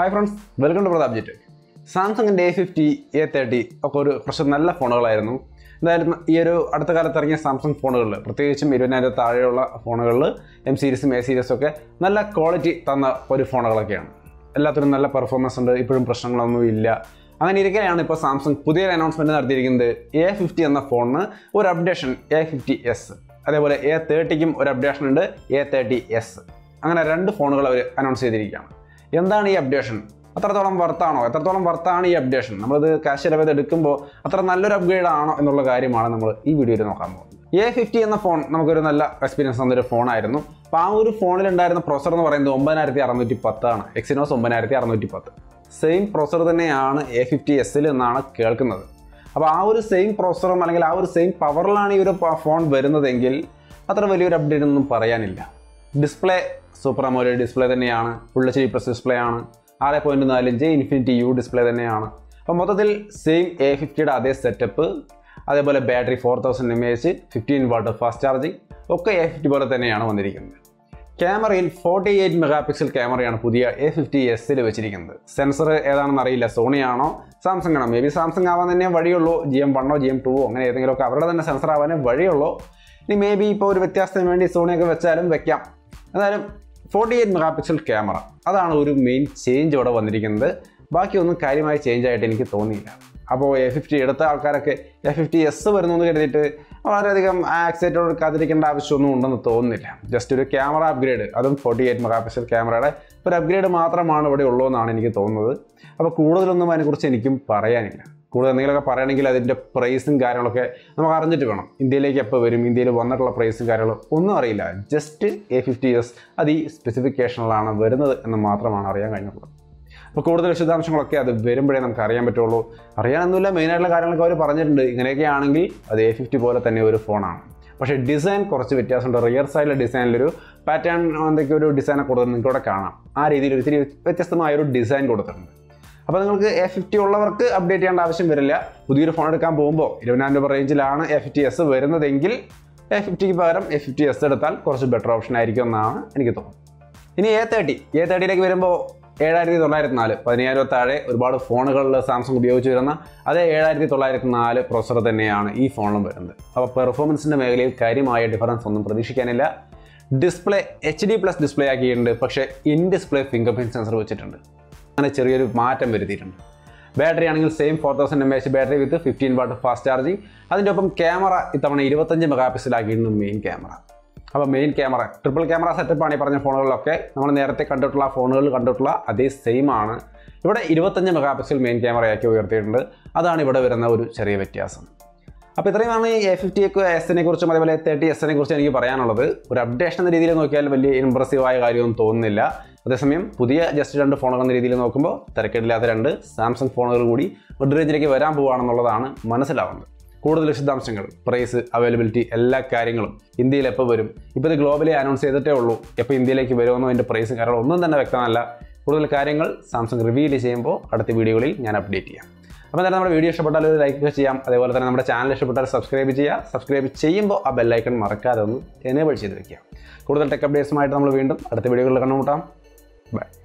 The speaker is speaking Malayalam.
hi friends welcome to Pratap Jit സാംസങ്ങിൻ്റെ എ ഫിഫ്റ്റി എ തേർട്ടി ഒക്കെ ഒരു കുറച്ച് നല്ല ഫോണുകളായിരുന്നു എന്തായാലും ഈ ഒരു അടുത്ത കാലത്ത് ഇറങ്ങിയ സാംസങ് ഫോണുകളിൽ പ്രത്യേകിച്ചും ഇരുപതിനായിരം താഴെയുള്ള ഫോണുകളിൽ എം സീരീസും എ സീരീസും ഒക്കെ നല്ല ക്വാളിറ്റി തന്ന ഒരു ഫോണുകളൊക്കെയാണ് എല്ലാത്തിനും നല്ല പെർഫോമൻസ് ഉണ്ട് ഇപ്പോഴും പ്രശ്നങ്ങളൊന്നും ഇല്ല അങ്ങനെ ഇരിക്കെയാണ് ഇപ്പോൾ സാംസങ് പുതിയൊരു അനൗൺസ്മെൻറ്റ് നടത്തിയിരിക്കുന്നത് എ ഫിഫ്റ്റി എന്ന ഫോണിന് ഒരു അപ്ഡേഷൻ എ ഫിഫ്റ്റി എസ് അതേപോലെ എ തേർട്ടിക്കും ഒരു അപ്ഡേഷൻ ഉണ്ട് എ തേർട്ടി എസ് അങ്ങനെ രണ്ട് ഫോണുകൾ അവർ അനൗൺസ് ചെയ്തിരിക്കുകയാണ് എന്താണ് ഈ അപ്ഡേഷൻ അത്രത്തോളം വർത്താണോ എത്രത്തോളം വർത്താണ് ഈ അപ്ഡേഷൻ നമ്മളിത് കാശ് ചിലവ് എടുക്കുമ്പോൾ അത്ര നല്ലൊരു അപ്ഗ്രേഡ് ആണോ എന്നുള്ള കാര്യമാണ് നമ്മൾ ഈ വീഡിയോയിൽ നോക്കാൻ പോകുന്നത് എ ഫിഫ്റ്റി എന്ന ഫോൺ നമുക്കൊരു നല്ല എക്സ്പീരിയൻസ് തന്നൊരു ഫോണായിരുന്നു അപ്പോൾ ആ ഒരു ഫോണിൽ ഉണ്ടായിരുന്ന പ്രൊസർ എന്ന് പറയുന്നത് ഒമ്പതിനായിരത്തി അറുന്നൂറ്റി പത്താണ് എക്സിനോസ് ഒമ്പതിനായിരത്തി അറുന്നൂറ്റി പത്ത് സെയിം പ്രൊസർ തന്നെയാണ് എ ഫിഫ്റ്റി എസ്സിൽ എന്നാണ് കേൾക്കുന്നത് അപ്പോൾ ആ ഒരു സെയിം പ്രൊസറും അല്ലെങ്കിൽ ആ ഒരു സെയിം പവറിലാണ് ഈ ഒരു ഫോൺ വരുന്നതെങ്കിൽ അത്ര വലിയൊരു അപ്ഡേറ്റ് ഒന്നും പറയാനില്ല ഡിസ്പ്ലേ സൂപ്പർ അമോലഡ് ഡിസ്പ്ലേ തന്നെയാണ് full H D plus display ആണ് ആറ് പോയിൻറ്റ് നാല് ഇഞ്ച് ഇൻഫിനിറ്റി യു ഡിസ്പ്ലേ തന്നെയാണ് അപ്പോൾ മൊത്തത്തിൽ സെയിം എ ഫിഫ്റ്റിയുടെ അതേ സെറ്റപ്പ് അതേപോലെ battery four thousand M H fifteen watt fast charging ഒക്കെ എ ഫിഫ്റ്റി പോലെ തന്നെയാണ് വന്നിരിക്കുന്നത് ക്യാമറയിൽ ഫോർട്ടി എയ്റ്റ് മെഗാ പിക്സൽ ക്യാമറയാണ് പുതിയ എ ഫിഫ്റ്റി എസ്സിൽ വെച്ചിരിക്കുന്നത് സെൻസർ ഏതാണെന്ന് അറിയില്ല സോണി ആണോ സാംസങ് ആണോ മേ ബി സാംസങ് ആവാൻ തന്നെ വഴിയുള്ളൂ ജി എം വണ്ണോ ജി എം ടൂവോ അങ്ങനെ ഏതെങ്കിലുമൊക്കെ അവരുടെ തന്നെ സെൻസർ ആവാനേ വഴിയുള്ളൂ ഇനി മേ ബി ഇപ്പോൾ ഒരു വ്യത്യാസത്തിന് വേണ്ടി സോണിയൊക്കെ വെച്ചാലും വെക്കാം എന്നാലും forty eight mega pixel camera അതാണ് ഒരു മെയിൻ ചേഞ്ച് ഇവിടെ വന്നിരിക്കുന്നത് ബാക്കിയൊന്നും കാര്യമായി ചേഞ്ച് ആയിട്ട് എനിക്ക് തോന്നിയില്ല അപ്പോൾ എ ഫിഫ്റ്റി എടുത്ത ആൾക്കാരൊക്കെ എ ഫിഫ്റ്റി എസ് വരുന്നു എന്ന് കരുതിയിട്ട് വളരെയധികം ആക്സൈറ്റോട് കാത്തിരിക്കേണ്ട ആവശ്യമൊന്നും ഉണ്ടെന്ന് തോന്നുന്നില്ല ജസ്റ്റ് ഒരു ക്യാമറ അപ്ഗ്രേഡ് അതും ഫോർട്ടി എയ്റ്റ് മെഗാ പിക്സൽ ക്യാമറയുടെ ഒരു അപ്ഗ്രേഡ് മാത്രമാണ് ഇവിടെ ഉള്ളൂ എന്നാണ് എനിക്ക് തോന്നുന്നത് അപ്പോൾ കൂടുതലൊന്നും അതിനെക്കുറിച്ച് എനിക്കും പറയാനില്ല കൂടുതൽ എന്തെങ്കിലുമൊക്കെ പറയണമെങ്കിൽ അതിൻ്റെ പ്രൈസും കാര്യങ്ങളൊക്കെ നമുക്ക് അറിഞ്ഞിട്ട് വേണം ഇന്ത്യയിലേക്ക് എപ്പോൾ വരും ഇന്ത്യയിൽ വന്നിട്ടുള്ള പ്രൈസും കാര്യങ്ങളും ഒന്നും അറിയില്ല ജസ്റ്റ് എ ഫിഫ്റ്റി എസ് അത് ഈ സ്പെസിഫിക്കേഷനിലാണ് വരുന്നത് എന്ന് മാത്രമാണ് അറിയാൻ കഴിഞ്ഞിട്ടുള്ളത് അപ്പോൾ കൂടുതൽ വിശദാംശങ്ങളൊക്കെ അത് വരുമ്പോഴേ നമുക്ക് അറിയാൻ പറ്റുള്ളൂ അറിയാനൊന്നുമില്ല മെയിനായിട്ടുള്ള കാര്യങ്ങളൊക്കെ അവർ പറഞ്ഞിട്ടുണ്ട് ഇങ്ങനെയൊക്കെ ആണെങ്കിൽ അത് എ ഫിഫ്റ്റി പോലെ തന്നെ ഒരു ഫോണാണ് പക്ഷേ ഡിസൈൻ കുറച്ച് വ്യത്യാസമുണ്ട് റിയർ സൈഡിലെ ഡിസൈനിലൊരു പാറ്റേൺ എന്തൊക്കെ ഒരു ഡിസൈനെ കൊടുത്തത് നിങ്ങൾക്ക് ഇവിടെ കാണാം ആ രീതിയിൽ ഒരു ഇത്തിരി വ്യത്യസ്തമായ ഒരു ഡിസൈൻ കൊടുത്തിട്ടുണ്ട് അപ്പോൾ നിങ്ങൾക്ക് എ ഫിഫ്റ്റി ഉള്ളവർക്ക് അപ്ഡേറ്റ് ചെയ്യേണ്ട ആവശ്യം വരില്ല പുതിയൊരു ഫോൺ എടുക്കാൻ പോകുമ്പോൾ ഇരുപതിനായിരം രൂപ റേഞ്ചിലാണ് എ ഫിഫ്റ്റി എസ് വരുന്നതെങ്കിൽ എ ഫിഫ്റ്റിക്ക് പകരം എ ഫിഫ്റ്റി എസ് എടുത്താൽ കുറച്ച് ബെറ്റർ ഓപ്ഷൻ ആയിരിക്കും എന്നാണ് എനിക്ക് തോന്നുന്നത് ഇനി എ തേർട്ടി എ തേർട്ടിയിലേക്ക് വരുമ്പോൾ ഏഴായിരത്തി തൊള്ളായിരത്തി നാല് പതിനായിരം താഴെ ഒരുപാട് ഫോണുകളിൽ സാംസങ് ഉപയോഗിച്ച് വരുന്ന അതേ ഏഴായിരത്തി തൊള്ളായിരത്തി നാല് പ്രൊസർ തന്നെയാണ് ഈ ഫോണിലും വരുന്നത് അപ്പോൾ പെർഫോമൻസിൻ്റെ മേഖലയിൽ കാര്യമായ ഡിഫറൻസ് ഒന്നും പ്രതീക്ഷിക്കാനില്ല display H D plus display ആക്കിയിട്ടുണ്ട് പക്ഷേ in display finger print sensor വെച്ചിട്ടുണ്ട് അങ്ങനെ ചെറിയൊരു മാറ്റം വരുത്തിയിട്ടുണ്ട് ബാറ്ററി ആണെങ്കിൽ same four thousand M H battery with fifteen watt fast charging അതിൻ്റെ ഒപ്പം ക്യാമറ ഇത്തവണ ഇരുപത്തഞ്ച് മെഗാ പിക്സൽ ആക്കിയിട്ടുണ്ട് മെയിൻ ക്യാമറ അപ്പോൾ മെയിൻ ക്യാമറ ട്രിപ്പിൾ ക്യാമറ സെറ്റപ്പാണ് ഈ പറഞ്ഞ ഫോണുകളിലൊക്കെ നമ്മൾ നേരത്തെ കണ്ടിട്ടുള്ള ഫോണുകളിൽ കണ്ടിട്ടുള്ള അതേ സെയിം ആണ് ഇവിടെ ഇരുപത്തഞ്ച് മെഗാ പിക്സൽ മെയിൻ ക്യാമറയാക്കി ഉയർത്തിയിട്ടുണ്ട് അതാണ് ഇവിടെ വരുന്ന ഒരു ചെറിയ വ്യത്യാസം അപ്പോൾ ഇത്രയുമാണ് ഈ എ ഫിഫ്റ്റി എസിനെ കുറിച്ചും അതേപോലെ തേർട്ടി എസിനെ കുറിച്ചും എനിക്ക് പറയാനുള്ളത് ഒരു അപ്ഡേഷൻ എന്ന രീതിയിൽ നോക്കിയാൽ വലിയ ഇമ്പ്രസീവായ കാര്യമൊന്നും തോന്നുന്നില്ല അതേസമയം പുതിയ ജസ്റ്റ് രണ്ട് ഫോണുകൾ എന്ന രീതിയിൽ നോക്കുമ്പോൾ തിരക്കേടില്ലാത്ത രണ്ട് സാംസങ് ഫോണുകൾ കൂടി മിഡ് റേഞ്ചിലേക്ക് വരാൻ പോവുകയാണെന്നുള്ളതാണ് മനസ്സിലാവുന്നത് കൂടുതൽ വിശദാംശങ്ങൾ പ്രൈസ് അവൈലബിലിറ്റി എല്ലാ കാര്യങ്ങളും ഇന്ത്യയിൽ എപ്പോൾ വരും ഇപ്പോൾ ഇത് ഗ്ലോബലി അനൗൺസ് ചെയ്തിട്ടേ ഉള്ളൂ എപ്പോൾ ഇന്ത്യയിലേക്ക് വരുമെന്നോ അതിൻ്റെ പ്രൈസും കാര്യങ്ങളും ഒന്നും തന്നെ വ്യക്തമല്ല കൂടുതൽ കാര്യങ്ങൾ സാംസങ് റിവീൽ ചെയ്യുമ്പോൾ അടുത്ത വീഡിയോകളിൽ ഞാൻ അപ്ഡേറ്റ് ചെയ്യാം അപ്പോൾ തന്നെ നമ്മുടെ വീഡിയോ ഇഷ്ടപ്പെട്ടാൽ ഒരു ലൈക്ക് ചെയ്യാം അതേപോലെ തന്നെ നമ്മുടെ ചാനൽ ഇഷ്ടപ്പെട്ടാൽ സബ്സ്ക്രൈബ് ചെയ്യുക സബ്സ്ക്രൈബ് ചെയ്യുമ്പോൾ ആ ബെല്ലൈക്കൺ മറക്കാതെ ഒന്ന് എനേബിൾ ചെയ്ത് വെക്കുക കൂടുതൽ ടെക് അപ്ഡേറ്റ്സുമായിട്ട് നമ്മൾ വീണ്ടും അടുത്ത വീഡിയോകളിൽ കണ്ടുമുട്ടാം ബൈ